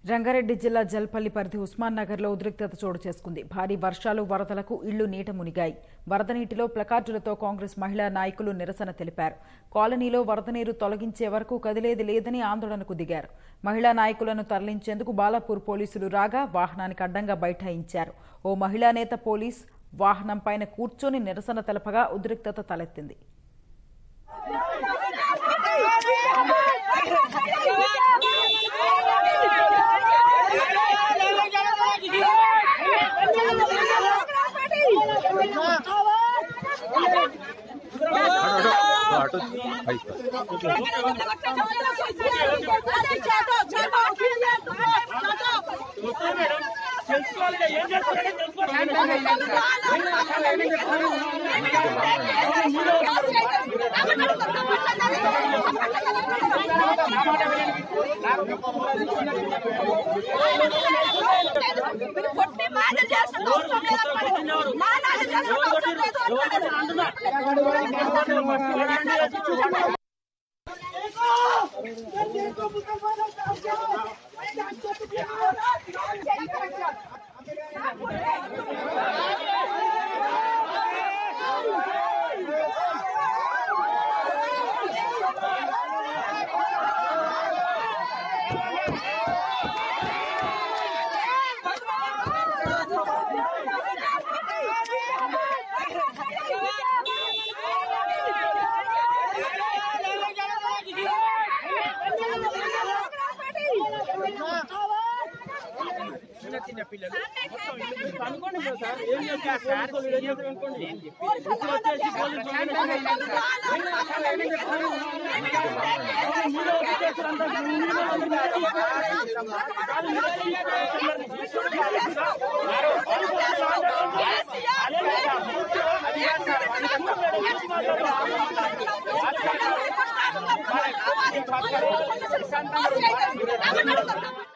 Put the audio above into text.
రంగారెడ్డి జిల్లా జల్పల్లి పరిధి ఉస్మాన్ నగర్లో ఉద్రిక్తత చోటు చేసుకుంది భారీ వర్షాలు వరదలకు ఇళ్లు నీట మునిగాయి వరద నీటిలో ప్లకార్డులతో కాంగ్రెస్ మహిళా నాయకులు నిరసన తెలిపారు కాలనీలో వరద నీరు తొలగించే వరకు కదిలేది లేదని ఆందోళనకు దిగారు మహిళా నాయకులను తరలించేందుకు బాలాపూర్ పోలీసులు రాగా వాహనానికి అడ్డంగా బైఠాయించారు ఓ మహిళా నేత పోలీస్ వాహనం పైన కూర్చొని నిరసన తెలపగా ఉద్రిక్తత తలెత్తింది ఆటో ఐదు కొట్టి మాటలు చేస్తున్న అవసరం లేదు మా నాన్న చేస్తున్న అవసరం లేదు కేసీఆర్